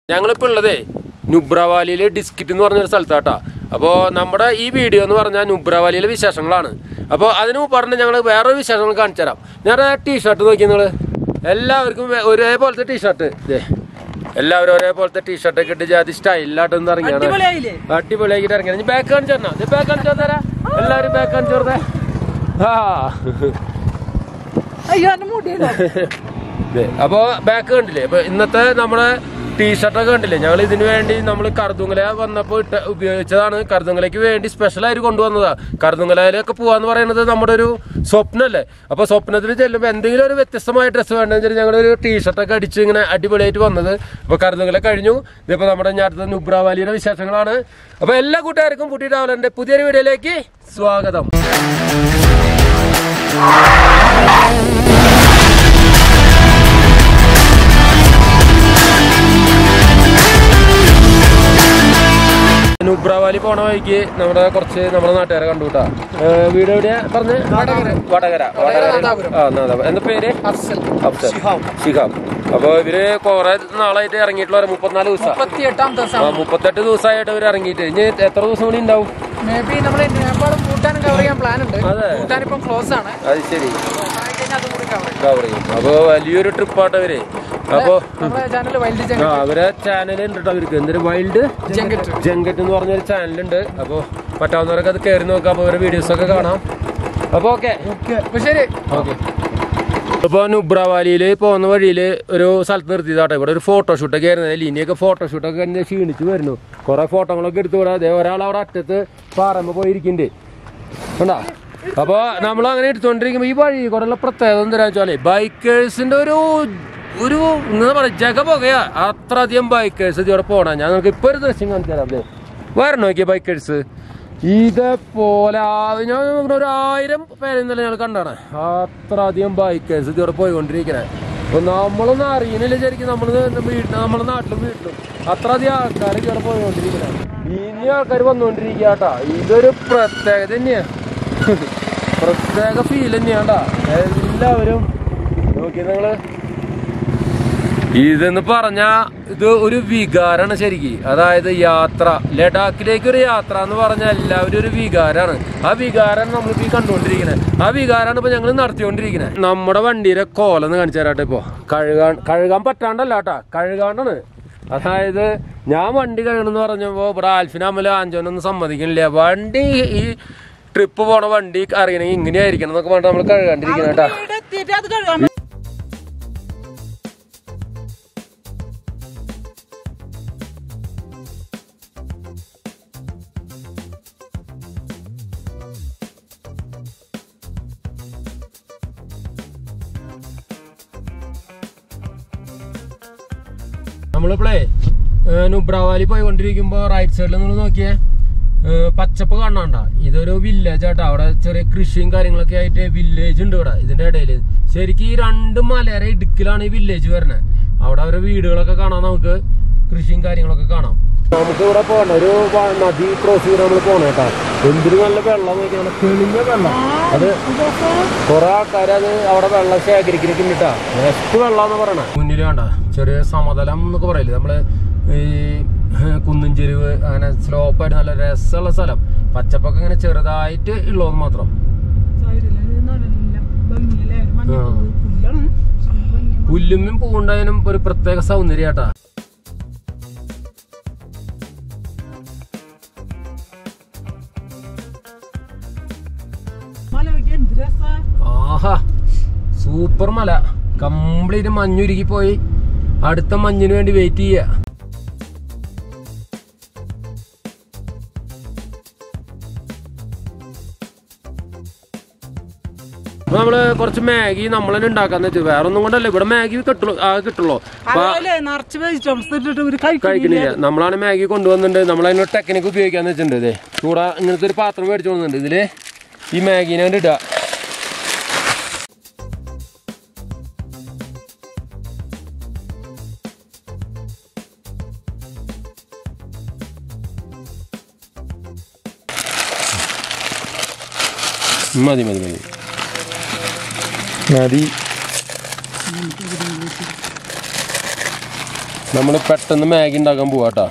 ഞങ്ങളിപ്പോൾ ഉള്ളതേ നുബ്രവാലിയിലെ ഡിസ്കിറ്റ് എന്ന് പറഞ്ഞൊരു സ്ഥലത്താട്ടാ അപ്പോൾ നമ്മുടെ ഈ വീഡിയോ എന്ന് പറഞ്ഞാൽ നുബ്രവാലിയിലെ വിശേഷങ്ങളാണ് അപ്പോൾ അതിന് പറഞ്ഞ് ഞങ്ങൾ വേറൊരു വിശേഷങ്ങൾ കാണിച്ചു തരാം ഞങ്ങളുടെ ടീഷർട്ട് നോക്കി നിങ്ങൾ എല്ലാവർക്കും വേ- ഒരേപോലത്തെ ടീഷർട്ട് ഇതേ എല്ലാവരും ഒരേപോലത്തെ ടീഷർട്ട് ഒക്കെ ഇട്ട് ജാതി സ്റ്റൈലിലായിട്ട് ഒന്ന് ഇറങ്ങിയാണ് അടിപൊളിയായില്ലേ അടിപൊളിയാക്കിട്ട് ഇറങ്ങിയാണ് ഇനി ബാക്ക് കാണിച്ചു തരണോ ഇത് ബാക്ക് കാണിച്ചു തരാ എല്ലാവരും ബാക്ക് കാണിച്ചു കൊടുത്തേ ആ അയ്യോ എന്റെ മുടിയുണ്ടോ ദേ, അപ്പോ ബാക്ക് കണ്ടില്ലേ അപ്പൊ ഇന്നത്തെ നമ്മുടെ ടീഷർട്ടൊക്കെ കണ്ടില്ലേ ഞങ്ങൾ ഇതിനു വേണ്ടി നമ്മൾ കറുതുങ്ങല വന്നപ്പോൾ ഇട്ട ഉപയോഗിച്ചതാണ് കറുതുങ്ങലയ്ക്ക് വേണ്ടി സ്പെഷ്യൽ ആയിട്ട് കൊണ്ടുവന്നതാ കറുതുങ്ങലയിലൊക്കെ പോവാന്ന് പറയുന്നത് നമ്മുടെ ഒരു സ്വപ്നമല്ലേ അപ്പൊ സ്വപ്നത്തിൽ ചെല്ലുമ്പോൾ എന്തെങ്കിലും ഒരു വ്യത്യസ്തമായ ഡ്രസ്സ് വേണ്ടെന്ന് വെച്ചാൽ ഞങ്ങളൊരു ടീഷർട്ടൊക്കെ അടിച്ച് ഇങ്ങനെ അടിപൊളിയായിട്ട് വന്നത് അപ്പൊ കറുതുങ്ങല കഴിഞ്ഞു ഇതിപ്പോ നമ്മുടെ ഞാൻ അടുത്ത നുബ്രാവാലിയുടെ വിശേഷങ്ങളാണ് അപ്പൊ എല്ലാ കൂട്ടുകാർക്കും പുട്ടി ട്രാവലറിന്റെ പുതിയൊരു വീഡിയോയിലേക്ക് സ്വാഗതം നുബ്രാവാലി പോണ വഴിക്ക് നമ്മുടെ കുറച്ച് നമ്മുടെ നാട്ടുകാരെ കണ്ടുകൂട്ടാ വീട് എവിടെയാ പറഞ്ഞ് വടകര വടകര വടകര ആ നാദാപുരം. എന്താ പേര് അഫ്സൽ ഷിഹാബ് അപ്പൊ ഇവര് കൊറേ നാളായിട്ട് ഇറങ്ങിയിട്ടുള്ള മുപ്പത്തിനാല് ദിവസം മുപ്പത്തിയെട്ടാം ദിവസം ആ മുപ്പത്തെട്ട് ദിവസമായിട്ട് ഇവർ ഇറങ്ങിയിട്ട് ഇനി എത്ര ദിവസം കൂടി ഉണ്ടാവും മേ ബി നമ്മള് നേപ്പാൾ ഭൂട്ടാൻ കവർ ചെയ്യാൻ പ്ലാൻ ഉണ്ട് അതെ. ഭൂട്ടാൻ ഇപ്പം ക്ലോസ് ആണ് അത് ശരി ആയി കഴിഞ്ഞാൽ അതും കൂടി കവർ ചെയ്യും കവർ ചെയ്യും അപ്പൊ വലിയൊരു ട്രിപ്പാട്ട് അവര് അപ്പൊ നമ്മുടെ ചാനൽ വൈൽഡ് ആ ജംഗിൾ അവരെ ചാനൽ ഉണ്ട് ട്ടോ അവർക്ക് എന്തൊരു വൈൽഡ് ജംഗറ്റ് ജങ്കറ്റ് എന്ന് പറഞ്ഞൊരു ചാനലുണ്ട് അപ്പോൾ പറ്റാവുന്നവരൊക്കെ അത് കയറി നോക്കാം അപ്പോൾ അവരുടെ വീഡിയോസ് ഒക്കെ കാണാം അപ്പോൾ ഓക്കെ അപ്പൊ ശരി ഓക്കെ ഇപ്പോൾ നുബ്രവാലിയിൽ പോകുന്ന വഴിയിൽ ഒരു സ്ഥലത്ത് നിർത്തിയതാട്ടെ ഇവിടെ ഒരു ഫോട്ടോഷൂട്ടൊക്കെ ആയിരുന്നു ലിനിയൊക്കെ ഫോട്ടോഷൂട്ടൊക്കെ കഴിഞ്ഞ് ക്ഷീണിച്ച് വരുന്നു കുറേ ഫോട്ടോകളൊക്കെ എടുത്തു വിടാം അതേ ഒരാൾ അവിടെ അറ്റത്ത് പാറമ്പ് പോയിരിക്കുന്നുണ്ട് കണ്ടാ അപ്പോൾ നമ്മൾ അങ്ങനെ എടുത്തുകൊണ്ടിരിക്കുമ്പോൾ ഈ വഴി കൂടെയുള്ള പ്രത്യേകത എന്താ വെച്ചാൽ ബൈക്കേഴ്സിൻ്റെ ഒരു ഒരു എന്താ പറയുക ജഗ പുകയാ അത്ര അധികം ബൈക്കേഴ്സ് ഇതിവിടെ പോകണം ഞാൻ നമുക്ക് ഇപ്പോൾ ഒരു ദൃശ്യം കാണിച്ചു തരാം അതെ വരണം നോക്കിയ ബൈക്കേഴ്സ് ഇതേപോലെ ആ- ഞാൻ നോക്കുമ്പോ ഒരു ആയിരം പേരെ ഇന്നലെ ഞങ്ങൾ കണ്ടാണ് അത്ര അധികം ബൈക്കേഴ്സ് ഇതിവിടെ പോയിക്കൊണ്ടിരിക്കണേ അപ്പൊ നമ്മളൊന്നും അറിയണില്ല ശരിക്കും നമ്മൾ വീട്ടിൽ നമ്മുടെ നാട്ടിലും വീട്ടിലും അത്ര അധികം ആൾക്കാർ ഇവിടെ പോയിക്കൊണ്ടിരിക്കണേ ഇനി ആൾക്കാർ വന്നുകൊണ്ടിരിക്കുക കേട്ടാ ഇതൊരു പ്രത്യേകത തന്നെയാ പ്രത്യേക ഫീൽ തന്നെയാണ്ടാ എല്ലാവരും നോക്കി നിങ്ങള് ഇതെന്ന് പറഞ്ഞാ ഇത് ഒരു വികാരാണ് ശരിക്ക് അതായത് യാത്ര ലഡാക്കിലേക്ക് ഒരു യാത്ര എന്ന് പറഞ്ഞാൽ എല്ലാവരും ഒരു വികാരാണ് ആ വികാരം നമ്മളിപ്പോ ഈ കണ്ടുകൊണ്ടിരിക്കുന്നത് ആ വികാരാണ് ഇപ്പൊ ഞങ്ങൾ നടത്തിക്കൊണ്ടിരിക്കുന്നത് നമ്മുടെ വണ്ടിയുടെ കോലെന്ന് കാണിച്ചു തരാട്ടെ ഇപ്പൊ കഴുകാൻ കഴുകാൻ പറ്റാണ്ടല്ല കേട്ടാ കഴുകാണ്ടാണ് അതായത് ഞാൻ വണ്ടി കഴുകണമെന്ന് പറഞ്ഞപ്പോ ഇവിടെ ആൽഫിനാമല ആഞ്ചോനൊന്നും സമ്മതിക്കണില്ല വണ്ടി ഈ ട്രിപ്പ് പോണ വണ്ടി അറിയണമെങ്കിൽ ഇങ്ങനെയായിരിക്കണം എന്നൊക്കെ പറഞ്ഞിട്ട് നമ്മൾ കഴുകാണ്ടിരിക്കണം കേട്ടാ അത് കഴുകാൻ നമ്മളിപ്പോഴേ നുബ്രാവാലി പോയിക്കൊണ്ടിരിക്കുമ്പോൾ റൈറ്റ് സൈഡിൽ നിങ്ങൾ നോക്കിയേ ഏ, പച്ചപ്പ് കാണണ്ട ഇതൊരു വില്ലേജ് ആട്ടോ അവിടെ ചെറിയ കൃഷിയും കാര്യങ്ങളൊക്കെ ആയിട്ട് വില്ലേജ് ഉണ്ട് ഇവിടെ ഇതിന്റെ ഇടയിൽ ശരിക്കും ഈ രണ്ട് മലയുടെ ഇടുക്കിലാണ് ഈ വില്ലേജ് വരുന്നത് അവിടെ അവരെ വീടുകളൊക്കെ കാണാൻ നമുക്ക് കൃഷിയും കാര്യങ്ങളൊക്കെ കാണാം നമുക്ക് ഇവിടെ പോകണ്ട ഒരു വ- നദി ക്രോസ് ചെയ്ത് നമ്മൾ പോകണം കേട്ടോ എന്തിനു നല്ല വെള്ളം നോക്കിയാണ് തെളിഞ്ഞ വെള്ളം അത് കുറെ ആൾക്കാർ അത് അവിടെ വെള്ളം ശേഖരിക്കുന്നുണ്ടാ നെക്സ്റ്റ് വെള്ളം എന്ന് പറയണേ മുന്നിൽ വേണ്ട ചെറിയ സമതലം എന്നൊക്കെ പറയില്ലേ നമ്മള് ഈ കുന്നും ചെരുവ് അങ്ങനെ സ്ലോപ്പായിട്ട് നല്ല രസമുള്ള സ്ഥലം പച്ചപ്പൊക്കെ ഇങ്ങനെ ചെറുതായിട്ട് ഉള്ളത് മാത്രം ആ. പുല്ലുമ്മും പൂണ്ടായതിനും ഒരു പ്രത്യേക സൗന്ദര്യാട്ടാ ആഹാ സൂപ്പർ മല കംപ്ലീറ്റ് മഞ്ഞുരുക്കി പോയി അടുത്ത മഞ്ഞിന് വേണ്ടി വെയിറ്റ് ചെയ്യുക അപ്പൊ നമ്മള് കുറച്ച് മാഗി നമ്മൾ തന്നെ ഉണ്ടാക്കാന്ന് വെച്ചു വേറെ ഒന്നും കൊണ്ടല്ല ഇവിടെ മാഗി കിട്ടുള്ളൂ ആ കിട്ടുള്ളൂ അപ്പൊ അതുപോലെ നിറച്ച് വെജിറ്റബിൾസ് ഇട്ടിട്ട് ഒരു കഴിക്കും കഴിക്കണില്ല നമ്മളാണ് മാഗി കൊണ്ടുവന്നിട്ടുണ്ട് നമ്മൾ അതിനൊരു ടെക്നിക്ക് ഉപയോഗിക്കാന്ന് വെച്ചിട്ടുണ്ട് ഇതേ ചൂടാ ഇങ്ങനത്തെ ഒരു പാത്രം മേടിച്ചു കൊണ്ടുവന്നിട്ടുണ്ട് ഇതില് ഈ മാഗീനെ കൊണ്ട് ഇടുക മതി മതി മതി മതി നമ്മൾ പെട്ടെന്ന് മാഗി ഉണ്ടാക്കാൻ പോവാട്ടോ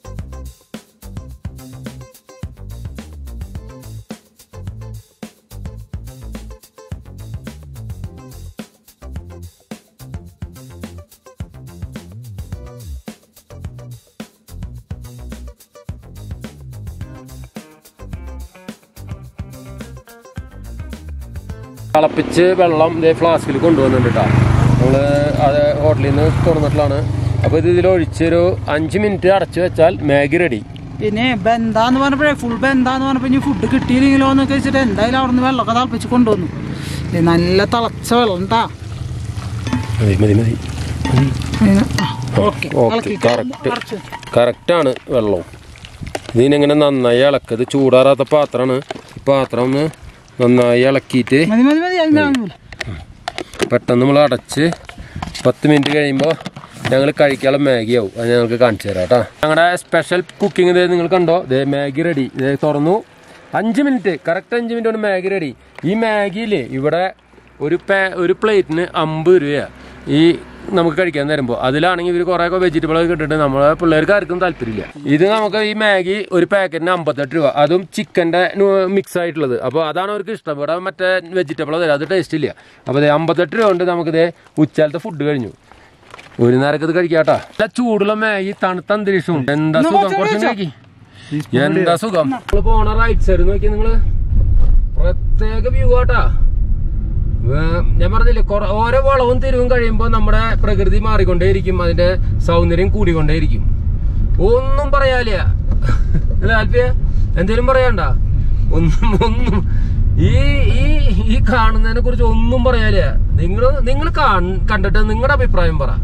തിളപ്പിച്ച് വെള്ളം ഇതേ ഫ്ലാസ്കിൽ കൊണ്ടുവന്നിട്ടുണ്ട് കേട്ടോ നമ്മള് അത് ഹോട്ടലിൽ നിന്ന് തുറന്നിട്ടുള്ളതാണ് അപ്പോൾ ഇത് ഇതിൽ ഒഴിച്ചൊരു അഞ്ച് മിനിറ്റ് അടച്ചു വെച്ചാൽ മാഗി റെഡി പിന്നെ ബന്ധാന്ന് പറഞ്ഞപ്പോഴേ ഫുൾ ബന്ധാന്ന് പറഞ്ഞപ്പോ ഇനി ഫുഡ് കിട്ടിയില്ലെങ്കിലോ എന്നൊക്കെ വെച്ചിട്ട് എന്തായാലും അവിടെ നിന്ന് വെള്ളമൊക്കെ തിളപ്പിച്ച് കൊണ്ടുവന്നു ഇത് നല്ല തിളച്ച വെള്ളം കേട്ടാ മതി മതി മതി ഓക്കെ ഓക്കെ കറക്റ്റ് കറക്റ്റാണ് വെള്ളവും ഇതിനെങ്ങനെ നന്നായി ഇളക്കുക ഇത് ചൂടാറാത്ത പാത്രമാണ് ഈ പാത്രം ഒന്ന് നന്നായി ഇളക്കിയിട്ട് മതി മതി മതി അതിനാകുന്നില്ല പെട്ടെന്ന് നമ്മൾ അടച്ച് പത്ത് മിനിറ്റ് കഴിയുമ്പോൾ ഞങ്ങൾ കഴിക്കാനുള്ള മാഗി ആവും അത് ഞങ്ങൾക്ക് കാണിച്ചു തരാം കേട്ടോ ഞങ്ങളുടെ സ്പെഷ്യൽ കുക്കിംഗ് ഇത് നിങ്ങൾ കണ്ടോ ഇതേ മാഗി റെഡി ഇതേ തുറന്നു അഞ്ച് മിനിറ്റ് കറക്റ്റ് അഞ്ച് മിനിറ്റ് കൊണ്ട് മാഗി റെഡി ഈ മാഗിയില് ഇവിടെ ഒരു പേ ഒരു പ്ലേറ്റിന് അമ്പത് രൂപയാണ് ഈ നമുക്ക് കഴിക്കാൻ തരുമ്പോൾ അതിലാണെങ്കിൽ ഇവർ കുറേയൊക്കെ വെജിറ്റബിൾ ഒക്കെ ഇട്ടിട്ട് നമ്മളെ പിള്ളേർക്ക് ആർക്കും താല്പര്യമില്ല ഇത് നമുക്ക് ഈ മാഗി ഒരു പാക്കറ്റിന് അമ്പത്തെട്ട് രൂപ അതും ചിക്കൻ്റെ മിക്സ് ആയിട്ടുള്ളത് അപ്പോൾ അതാണ് അവർക്ക് ഇഷ്ടം ഇവിടെ മറ്റേ വെജിറ്റബിൾ തരാം അത് ടേസ്റ്റ് ഇല്ല അപ്പോൾ ഇത് അമ്പത്തെട്ട് രൂപ കൊണ്ട് നമുക്കിത് ഉച്ചാലത്തെ ഫുഡ് കഴിഞ്ഞു ഒരു നേരൊക്കെ ഇത് കഴിക്കാട്ടാ നല്ല ചൂടുള്ള മാഗി തണുത്ത അന്തരീക്ഷവും എന്താ സുഖം കുറച്ച് കഴിക്കി എന്താ സുഖം നമ്മള് പോണ റൈറ്റ് സൈഡ് നോക്കി നിങ്ങള് പ്രത്യേക വ്യൂ ആട്ടാ വേ- ഞാൻ പറഞ്ഞില്ലേ കുറെ- ഓരോ വളവും തിരിവും കഴിയുമ്പോൾ നമ്മുടെ പ്രകൃതി മാറിക്കൊണ്ടേയിരിക്കും അതിന്റെ സൗന്ദര്യം കൂടിക്കൊണ്ടേയിരിക്കും ഒന്നും പറയാല്ല അല്ലേ ആൽഫിയ എന്തേലും പറയണ്ട ഒന്നും ഒന്നും ഈ ഈ ഈ കാണുന്നതിനെ കുറിച്ച് ഒന്നും പറയാല്ല നിങ്ങൾ നിങ്ങൾ കണ്ടിട്ട് നിങ്ങളുടെ അഭിപ്രായം പറ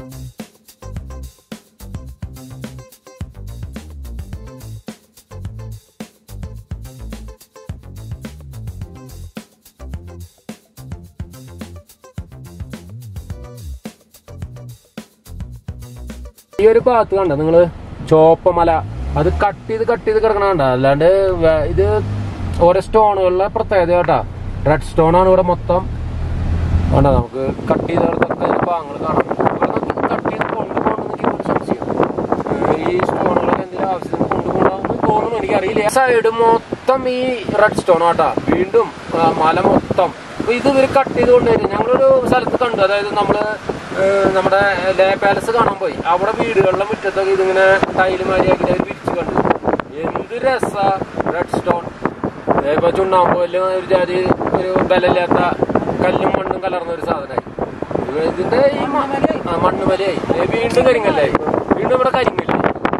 ഈ ഒരു ഭാഗത്ത് കണ്ട നിങ്ങള് ചോപ്പമല അത് കട്ട് ചെയ്ത് കട്ട് ചെയ്ത് കിടക്കണ കണ്ട അല്ലാണ്ട് വേ- ഇത് ഓരോ സ്റ്റോണുകളിലെ പ്രത്യേകത കേട്ടാ റെഡ് സ്റ്റോൺ ആണ് ഇവിടെ മൊത്തം വേണ്ട നമുക്ക് കട്ട് ചെയ്തെടുത്തൊക്കെ അതിന്റെ ഭാഗങ്ങൾ കാണാം ഇവിടെ കട്ട് ചെയ്ത് കൊണ്ടുപോകണമെന്ന് എനിക്ക് ഒരു സംശയം ഏഹ് ഈ സ്റ്റോണുകളൊക്കെ എന്തെങ്കിലും ആവശ്യത്തിന് കൊണ്ടുപോകണമെന്ന് തോന്നുന്നു എനിക്കറിയില്ല സൈഡ് മൊത്തം ഈ റെഡ് സ്റ്റോൺ ആട്ടാ വീണ്ടും ആ, മല മൊത്തം അപ്പൊ ഇത് ഇവർ കട്ട് ചെയ്ത് കൊണ്ടുവരും ഞങ്ങളൊരു സ്ഥലത്ത് കണ്ടു അതായത് നമ്മള് ഏഹ് നമ്മുടെ ലേ പാലസ് കാണാൻ പോയി അവിടെ വീടുകളിലെ മുറ്റത്തൊക്കെ ഇതിങ്ങനെ ടൈല് മാരിയാക്കി അവർ വിരിച്ചു കണ്ടു എന്ത് രസ റെഡ് സ്റ്റോൺ ഇപ്പൊ ചുണ്ണാമ്പുകല്ലും ഒരു ജാതി ഒരു ബലമില്ലാത്ത കല്ലും മണ്ണും കലർന്ന ഒരു സാധനമായി ഇത് ഇതിന്റെ ഈ മ- ആ, മണ്ണ് മലയായി ദേ വീണ്ടും കരിങ്കല്ലായി വീണ്ടും ഇവിടെ കരിങ്കല്ലായി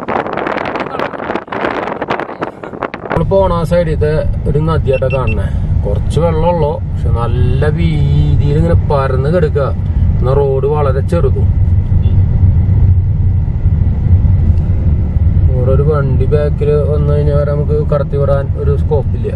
നമ്മൾ പോണ ആ സൈഡിൽ ഇത് ഒരു നദിയായിട്ടാ കാണണേ കുറച്ച് വെള്ളമുള്ളൂ പക്ഷെ നല്ല വീതിയിൽ ഇങ്ങനെ പരന്ന് കിടക്കുക എന്നാ റോഡ് വളരെ ചെറുതും ഇവിടെ ഒരു വണ്ടി ബാക്കിൽ വന്നു കഴിഞ്ഞാൽ വരെ നമുക്ക് കടത്തി വിടാൻ ഒരു സ്കോപ്പില്ല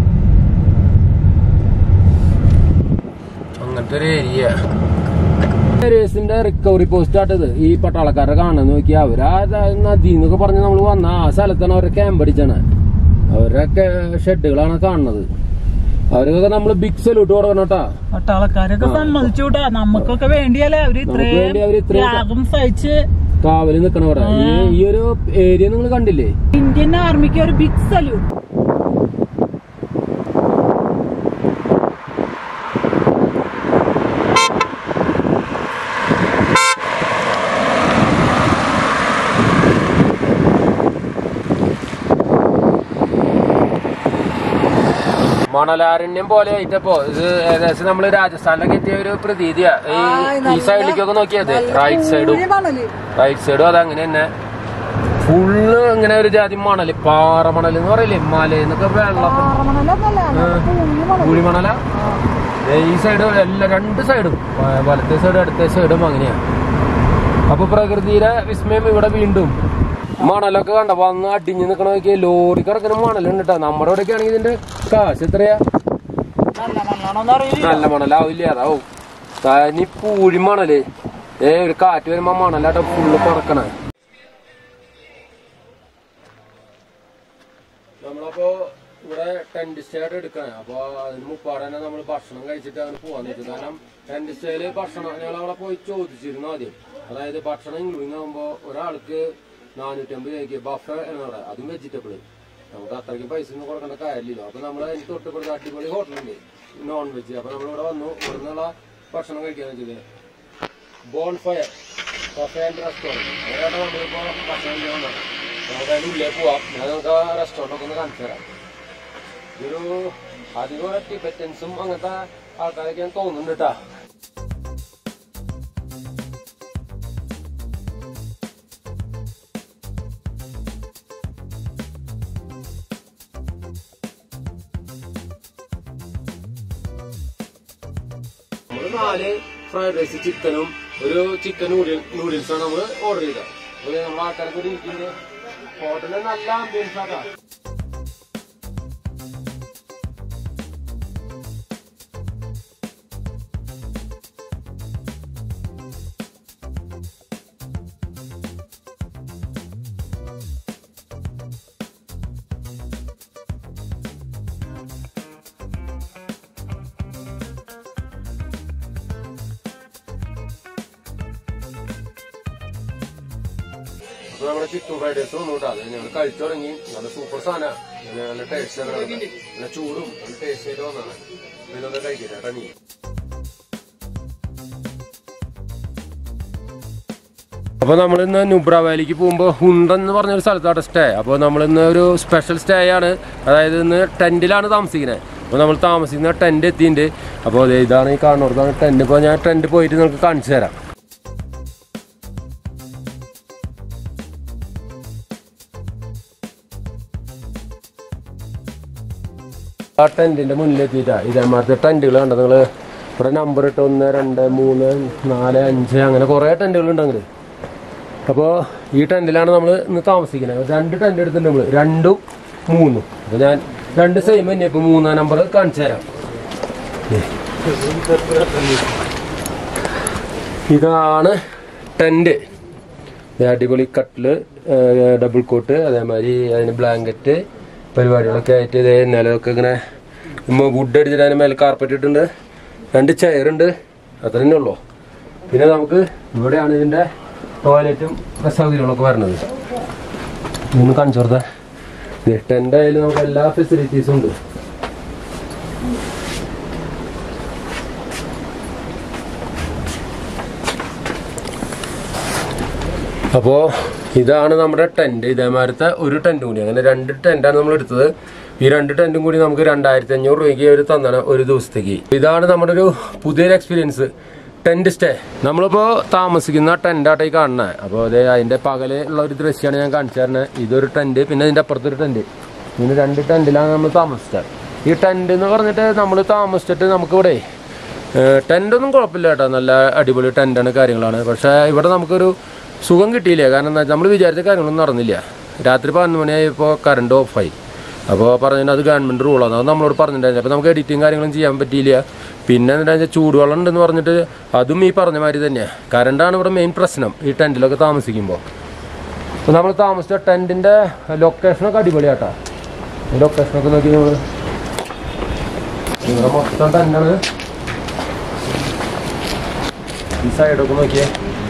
അങ്ങനത്തെ ഒരു ഏരിയ ഏരിയസിന്റെ റിക്കവറി പോസ്റ്റ് ആട്ടത് ഈ പട്ടാളക്കാരെ കാണാൻ നോക്കി അവരാ നദി എന്നൊക്കെ പറഞ്ഞ് നമ്മൾ വന്ന ആ സ്ഥലത്താണ് അവരെ ക്യാമ്പ് അടിച്ചാണ് അവരൊക്കെ ഷെഡുകളാണ് കാണുന്നത് അവർക്കൊക്കെ നമ്മൾ ബിഗ് സല്യൂട്ട് കൊടുക്കണം കേട്ടാ പട്ടാളക്കാരൊക്കെ സമ്മതിച്ചുകൂട്ടാ നമുക്കൊക്കെ വേണ്ടിയല്ലേ അവര് നമുക്ക് വേണ്ടി അവര് ഇത്രയും ഇത്രയും ത്യാഗം സഹിച്ച് കാവല് നിക്കണവിടെ ഈ ഈ ഒരു ഏരിയ നിങ്ങൾ കണ്ടില്ലേ ഇന്ത്യൻ ആർമിക്ക് ഒരു ബിഗ് സല്യൂട്ട് മണലാരണ്യം പോലെ ആയിട്ടപ്പോ ഇത് ഏകദേശം നമ്മള് രാജസ്ഥാനിലൊക്കെ എത്തിയ ഒരു പ്രതീതിയാ ഈ ഈ സൈഡിലേക്കൊക്കെ നോക്കിയത് റൈറ്റ് സൈഡും റൈറ്റ് സൈഡും അത് അങ്ങനെ തന്നെ ഫുള്ള് ഇങ്ങനെ ഒരു ജാതി മണല് പാറ മണൽ എന്ന് പറയില്ലേ മലയെന്നൊക്കെ വെള്ളം കുഴിമണല ദേ ഈ സൈഡ് എല്ലാ രണ്ട് സൈഡും വ- വലത്തെ സൈഡും അടുത്ത സൈഡും അങ്ങനെയാ അപ്പൊ പ്രകൃതിയുടെ വിസ്മയം ഇവിടെ വീണ്ടും മണലൊക്കെ കണ്ട വന്ന് അടിഞ്ഞു നിക്കണ നോക്കിയ ലോറി കിടക്കുന്ന മണലുണ്ട് കേട്ടോ നമ്മുടെ ഇവിടെയൊക്കെ ആണെങ്കിൽ ഇതിന്റെ കാശ് എത്രയാ നല്ല മണ്ണാണോന്ന് അറിയില്ല നല്ല മണലാവില്ല അതാവും തനി പൂഴി മണല് ഏ ഒരു കാറ്റ് വരുമ്പോ മണലാട്ടോ ഫുള്ള് പറക്കണേ നമ്മളപ്പോ ഇവിടെ ടെന്റ് സ്റ്റേ ആയിട്ട് എടുക്കാണ് അപ്പൊ അതിന് മുപ്പാടെ തന്നെ നമ്മൾ ഭക്ഷണം കഴിച്ചിട്ട് അങ്ങനെ പോവാൻ നിൽക്കും കാരണം ടെന്റ് സ്റ്റേയില് ഭക്ഷണം ഞങ്ങൾ അവിടെ പോയി ചോദിച്ചിരുന്നു ആദ്യം അതായത് ഭക്ഷണം ഇൻക്ലൂഡിംഗ് ആകുമ്പോൾ ഒരാൾക്ക് നാനൂറ്റമ്പത് രൂപയ്ക്ക് ബഫ എന്ന് പറയാം അതും വെജിറ്റബിൾ നമുക്ക് അത്രയ്ക്ക് പൈസ ഒന്നും കൊടുക്കേണ്ട കാര്യമില്ലല്ലോ അപ്പൊ നമ്മൾ അതിന് തൊട്ടുപുറത്ത് അടിപൊളി ഹോട്ടലുണ്ട് നോൺ വെജ് അപ്പൊ നമ്മൾ ഇവിടെ വന്നു ഇവിടെ നിന്നുള്ള ഭക്ഷണം കഴിക്കാന്ന് വെച്ചത് bonfire cafe and restaurant അവിടെയാണ് നമ്മളിപ്പോ ഭക്ഷണം ചെയ്യാൻ വന്നത് നമുക്ക് അതിന് ഉള്ളിൽ പോവാം ഞാൻ നമുക്ക് ആ റെസ്റ്റോറൻ്റ് ഒക്കെ ഒന്ന് കാണിച്ചു തരാം ഇതൊരു അധികം ടിബറ്റൻസും അങ്ങനത്തെ ആൾക്കാരൊക്കെയാണ് തോന്നുന്നുണ്ട് കേട്ടാ നമ്മള് നാല് ഫ്രൈഡ് റൈസ് ചിക്കനും ഒരു ചിക്കൻ നൂഡിൽ നൂഡിൽസ് ആണ് നമ്മള് ഓർഡർ ചെയ്തത് അപ്പൊ നമ്മുടെ ആൾക്കാരൊക്കെ ഒരു ഇരിക്കുന്നത് ഹോട്ടലിൽ നല്ല ആംബിയൻസ് ആക്കാം അപ്പൊ നമ്മുടെ ചിക്കൻ ഫ്രൈഡ് റൈസ് വന്നു കേട്ടോ അത് ഞങ്ങൾ കഴിച്ചു തുടങ്ങി നല്ല സൂപ്പർ സാധനം നല്ല ടേസ്റ്റ് നല്ല ചൂടും നല്ല ടേസ്റ്റ് ആയിട്ട് വന്നതാണ് ഇതൊക്കെ കഴിക്കട്ടെ കേട്ടോ നീ അപ്പോൾ നമ്മൾ ഇന്ന് നുബ്ര വാലിക്ക് പോകുമ്പോൾ ഹുണ്ട എന്ന് പറഞ്ഞൊരു സ്ഥലത്താണ് സ്റ്റേ അപ്പോൾ നമ്മൾ ഇന്ന് ഒരു സ്പെഷ്യൽ സ്റ്റേ ആണ് അതായത് ഇന്ന് ടെൻറ്റിലാണ് താമസിക്കുന്നത് അപ്പോൾ നമ്മൾ താമസിക്കുന്ന ടെൻറ്റ് എത്തിയിട്ടുണ്ട് അപ്പോൾ ദേ ഇതാണ് ഈ കാണുന്നതാണ് ടെൻറ്റ് ഇപ്പോൾ ഞാൻ ടെൻറ്റ് പോയിട്ട് നിങ്ങൾക്ക് കാണിച്ചു തരാം ആ ടെൻറ്റിൻ്റെ മുന്നിലെത്തിയിട്ടാ ഇതേമാതിരത്തെ ടെൻറ്റുകൾ കണ്ടോ നിങ്ങൾ ഇവിടെ നമ്പർ ഇട്ട് ഒന്ന് രണ്ട് മൂന്ന് നാല് അഞ്ച് അങ്ങനെ കുറേ ടെൻറ്റുകൾ ഉണ്ട് അങ്ങോട്ട് അപ്പോൾ ഈ ടെൻറ്റിലാണ് നമ്മൾ ഇന്ന് താമസിക്കുന്നത് രണ്ട് ടെൻറ്റ് എടുത്തിട്ടുണ്ട് നമ്മൾ രണ്ടും മൂന്നും അപ്പോൾ ഞാൻ രണ്ട് സെയിം തന്നെ ഇപ്പോൾ മൂന്നാം നമ്പർ കാണിച്ചു തരാം ഇതാണ് ടെൻറ്റ് ഇത് അടിപൊളി കട്ടില് ഡബിൾ കോട്ട് അതേമാതിരി അതിന് ബ്ലാങ്കറ്റ് പരിപാടികളൊക്കെ ആയിട്ട് ഇതേ നിലമൊക്കെ ഇങ്ങനെ വുഡ് അടിച്ചിട്ട് അതിന് മേലെ കാർപ്പറ്റ് ഇട്ടുണ്ട് രണ്ട് ചെയർ ഉണ്ട് അത്ര തന്നെ ഉള്ളൂ പിന്നെ നമുക്ക് ഇവിടെയാണ് ഇതിന്റെ ടോയ്ലറ്റും സൗകര്യങ്ങളൊക്കെ വരുന്നത് ഇതൊന്ന് കാണിച്ചു കൊടുത്തേ ടെന്റ് ആയാലും നമുക്ക് എല്ലാ ഫെസിലിറ്റീസും ഉണ്ട് അപ്പോൾ ഇതാണ് നമ്മുടെ ടെന്റ് ഇതേമാരത്തെ ഒരു ടെന്റ് കൂടി അങ്ങനെ രണ്ട് ടെന്റാണ് നമ്മൾ എടുത്തത് ഈ രണ്ട് ടെന്റും കൂടി നമുക്ക് രണ്ടായിരത്തി അഞ്ഞൂറ് രൂപയ്ക്ക് ഒരു തന്നാണ് ഒരു ദിവസത്തേക്ക് ഇതാണ് നമ്മുടെ ഒരു പുതിയൊരു എക്സ്പീരിയൻസ് ടെന്റ് സ്റ്റേ നമ്മളിപ്പോൾ താമസിക്കുന്ന ടെന്റാട്ടെ കാണുന്നത് അപ്പോൾ അതെ അതിന്റെ പകല് ഉള്ള ഒരു ദൃശ്യമാണ് ഞാൻ കാണിച്ചു തരുന്നത് ഇതൊരു ടെന്റ് പിന്നെ ഇതിന്റെ അപ്പുറത്തൊരു ടെന്റ് ഇങ്ങനെ രണ്ട് ടെന്റിലാണ് നമ്മൾ താമസിച്ചത് ഈ ടെന്റ് എന്ന് പറഞ്ഞിട്ട് നമ്മൾ താമസിച്ചിട്ട് നമുക്കിവിടെ ടെന്റ് ഒന്നും കുഴപ്പമില്ല കേട്ടോ നല്ല അടിപൊളി ടെന്റാണ് കാര്യങ്ങളാണ് പക്ഷേ ഇവിടെ നമുക്കൊരു സുഖം കിട്ടിയില്ല കാരണം എന്താ നമ്മൾ വിചാരിച്ച കാര്യങ്ങളൊന്നും നടന്നില്ല രാത്രി പതിനൊന്ന് മണിയായപ്പോൾ കറണ്ട് ഓഫായി അപ്പോൾ പറഞ്ഞിട്ട് അത് ഗവൺമെൻറ് റൂളാണ് അത് നമ്മളോട് പറഞ്ഞിട്ടുണ്ടായിരുന്നു അപ്പോൾ നമുക്ക് എഡിറ്റിങ് കാര്യങ്ങളും ചെയ്യാൻ പറ്റിയില്ല പിന്നെ എന്താ വെച്ചാൽ ചൂടുവെള്ളം ഉണ്ടെന്ന് പറഞ്ഞിട്ട് അതും ഈ പറഞ്ഞ മാതിരി തന്നെയാണ് കറണ്ടാണ് ഇവിടെ മെയിൻ പ്രശ്നം ഈ ടെൻറ്റിലൊക്കെ താമസിക്കുമ്പോൾ അപ്പോൾ നമ്മൾ താമസിച്ച ടെൻറ്റിൻ്റെ ലൊക്കേഷനൊക്കെ അടിപൊളിയാട്ടാ ഈ ലൊക്കേഷനൊക്കെ നോക്കി നമ്മൾ ഇവിടെ മൊത്തം ടെൻ്റാണ് ഈ സൈഡൊക്കെ നോക്കിയേ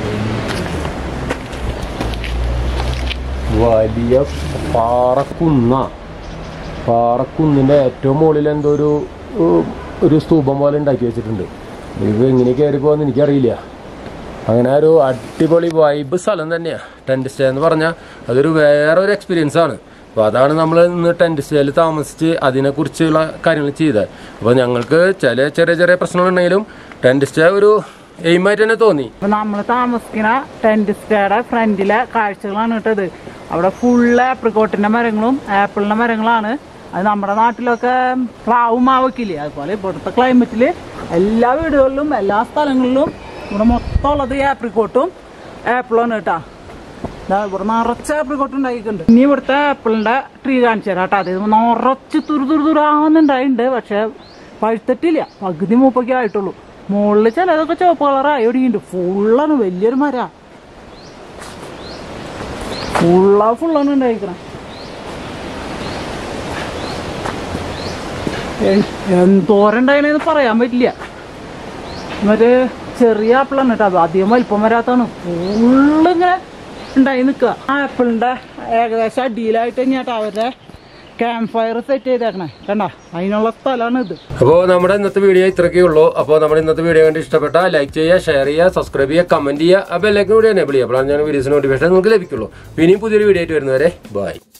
വലിയ പാറക്കുന്ന പാറക്കുന്നിൻ്റെ ഏറ്റവും മുകളിൽ എന്തോ ഒരു ഉ- ഒരു സ്തൂപം പോലെ ഉണ്ടാക്കി വെച്ചിട്ടുണ്ട് ഇത് എങ്ങനെ കയറി പോകുന്ന എനിക്കറിയില്ല അങ്ങനെ ഒരു അടിപൊളി വൈബ് സ്ഥലം തന്നെയാണ് ടെൻറ്റ് സ്റ്റേ എന്ന് പറഞ്ഞാൽ അതൊരു വേറെ ഒരു എക്സ്പീരിയൻസ് ആണ് അപ്പോൾ അതാണ് നമ്മൾ ഇന്ന് ടെൻറ്റ് സ്റ്റേയിൽ താമസിച്ച് അതിനെക്കുറിച്ചുള്ള കാര്യങ്ങൾ ചെയ്തത് അപ്പോൾ ഞങ്ങൾക്ക് ചില ചെറിയ ചെറിയ പ്രശ്നങ്ങളുണ്ടെങ്കിലും ടെൻറ്റ് സ്റ്റേ ഒരു എയിമായിട്ട് തന്നെ തോന്നി അപ്പൊ നമ്മൾ താമസിക്കുന്ന ടെന്റ് സ്റ്റേയുടെ ഫ്രണ്ടിലെ കാഴ്ചകളാണ് കേട്ടത് അവിടെ ഫുള്ള് ആപ്രിക്കോട്ടിന്റെ മരങ്ങളും ആപ്പിളിന്റെ മരങ്ങളാണ് അത് നമ്മുടെ നാട്ടിലൊക്കെ പ്ലാവും മാവൊക്കില്ലേ അതുപോലെ ഇവിടുത്തെ ക്ലൈമറ്റിൽ എല്ലാ വീടുകളിലും എല്ലാ സ്ഥലങ്ങളിലും ഇവിടെ മൊത്തം ഉള്ളത് ഈ ആപ്രിക്കോട്ടും ആപ്പിളാണ് കേട്ടാ ദാ ഇവിടെ നിറച്ച് ആപ്രിക്കോട്ട് ഉണ്ടായിട്ടുണ്ട് ഇനി ഇവിടുത്തെ ആപ്പിളിന്റെ ട്രീ കാണിച്ചു തരാം കേട്ടോ അത് നിറച്ച് തുരു തുരു തുറാന്നുണ്ടായിട്ടുണ്ട് പക്ഷെ പഴുത്തിട്ടില്ല പകുതി മൂപ്പൊക്കെ ആയിട്ടുള്ളൂ മുകളിൽ ചിലതൊക്കെ ചുവപ്പ് കളറായി ഒടിയുണ്ട് ഫുള്ളാണ് വലിയൊരു മര ഫുള്ളാ ഫുള്ളാണ് ഉണ്ടായിക്കണേ എന്തോരം ഉണ്ടായിന്ന് പറയാൻ പറ്റില്ല മറ്റേ ചെറിയ ആപ്പിളാണ് കേട്ടോ അത് അധികം വലിപ്പം വരാത്താണ് ഫുള്ളിങ്ങനെ ഉണ്ടായി നിൽക്കുക ആപ്പിളിന്റെ ഏകദേശം അടിയിലായിട്ട് തന്നെയാട്ടോ അവരുടെ ക്യാമ്പ് ഫയർ സെറ്റ് ചെയ്തേക്കണേ കണ്ട അതിനുള്ള സ്ഥലമാണ് ഇത് അപ്പോൾ നമ്മുടെ ഇന്നത്തെ വീഡിയോ ഇത്രയൊക്കെ ഉള്ളൂ അപ്പോൾ നമ്മുടെ ഇന്നത്തെ വീഡിയോ കണ്ട് ഇഷ്ടപ്പെട്ടാൽ ലൈക്ക് ചെയ്യുക ഷെയർ ചെയ്യുക സബ്സ്ക്രൈബ് ചെയ്യുക കമന്റ് ചെയ്യുക അപ്പോൾ എല്ലാവർക്കും കൂടി എനേബിൾ ചെയ്യുക അപ്പോഴാണ് ഞാൻ വീഡിയോസ് നോട്ടിഫിക്കേഷൻ നിങ്ങൾക്ക് ലഭിക്കുള്ളൂ ഇനിയും പുതിയൊരു വീഡിയോ ആയിട്ട് വരുന്നവരെ ബൈ